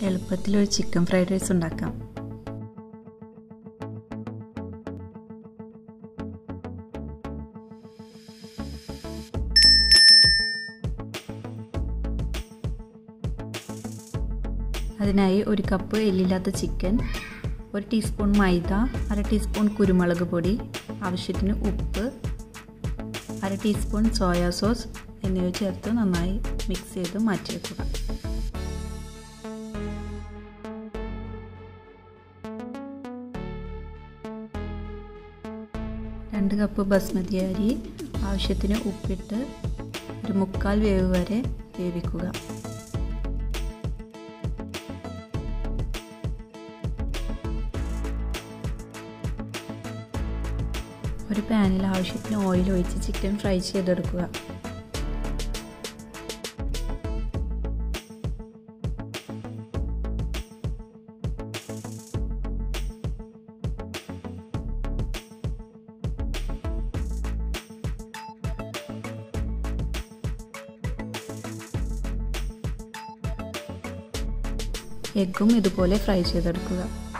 എളുപ്പത്തിൽ ഒരു chicken fried rice ഉണ്ടാക്കാം അതിനായി ഒരു കപ്പ് എല്ലില്ലാത്ത ചിക്കൻ ഒരു ടീസ്പൂൺ മൈദ അര ടീസ്പൂൺ കുരുമുളക് പൊടി ആവശ്യത്തിന് ഉപ്പ് അര ടീസ്പൂൺ സോയാ സോസ് എന്നിവ ചേർത്ത് നന്നായി മിക്സ് ചെയ്ത് മാറ്റി വെക്കുക രണ്ട് കപ്പ് ബസ്മതി അരി ആവശ്യത്തിന് ഉപ്പിട്ട് ഒരു മുക്കാൽ വേവ് വരെ വേവിക്കുക ഒരു പാനിൽ ആവശ്യത്തിന് ഓയിൽ ഒഴിച്ച് ചിക്കൻ ഫ്രൈ ചെയ്തെടുക്കുക എഗ്ഗും ഇതുപോലെ ഫ്രൈ ചെയ്തെടുക്കുക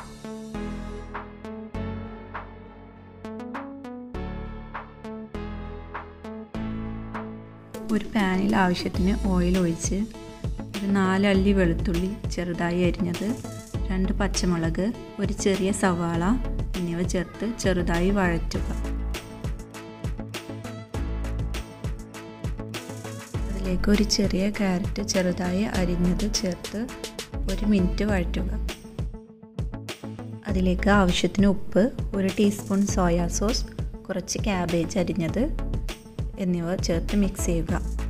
ഒരു പാനിൽ ആവശ്യത്തിന് ഓയിൽ ഒഴിച്ച് ഒരു നാലല്ലി വെളുത്തുള്ളി ചെറുതായി അരിഞ്ഞത് രണ്ട് പച്ചമുളക് ഒരു ചെറിയ സവാള എന്നിവ ചേർത്ത് ചെറുതായി വഴറ്റുക അതിലേക്ക് ഒരു ചെറിയ ക്യാരറ്റ് ചെറുതായി അരിഞ്ഞത് ചേർത്ത് ഒരു മിനിറ്റ് വഴറ്റുക അതിലേക്ക് ആവശ്യത്തിന് ഉപ്പ് ഒരു ടീസ്പൂൺ സോയാ സോസ് കുറച്ച് ക്യാബേജ് അരിഞ്ഞത് എന്നിവ ചേർത്ത് മിക്സ് ചെയ്യുക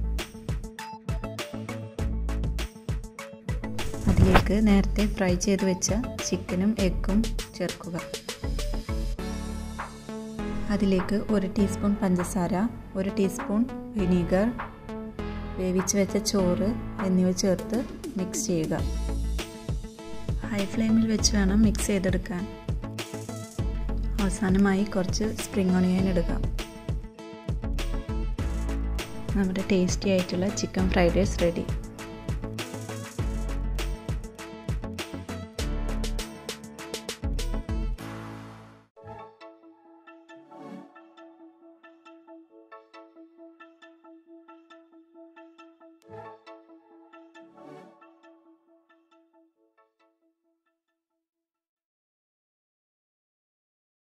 അതിലേക്ക് നേരത്തെ ഫ്രൈ ചെയ്ത് വെച്ച ചിക്കനും എഗ്ഗും ചേർക്കുക അതിലേക്ക് ഒരു ടീസ്പൂൺ പഞ്ചസാര ഒരു ടീസ്പൂൺ വിനീഗർ വേവിച്ച് വെച്ച ചോറ് എന്നിവ ചേർത്ത് മിക്സ് ചെയ്യുക ഹൈ ഫ്ലെയിമിൽ വെച്ച് വേണം മിക്സ് ചെയ്തെടുക്കാൻ അവസാനമായി കുറച്ച് സ്പ്രിംഗ് ഓണിയൻ ഇടുക നമ്മുടെ ടേസ്റ്റി ആയിട്ടുള്ള ചിക്കൻ ഫ്രൈഡ് റൈസ് റെഡി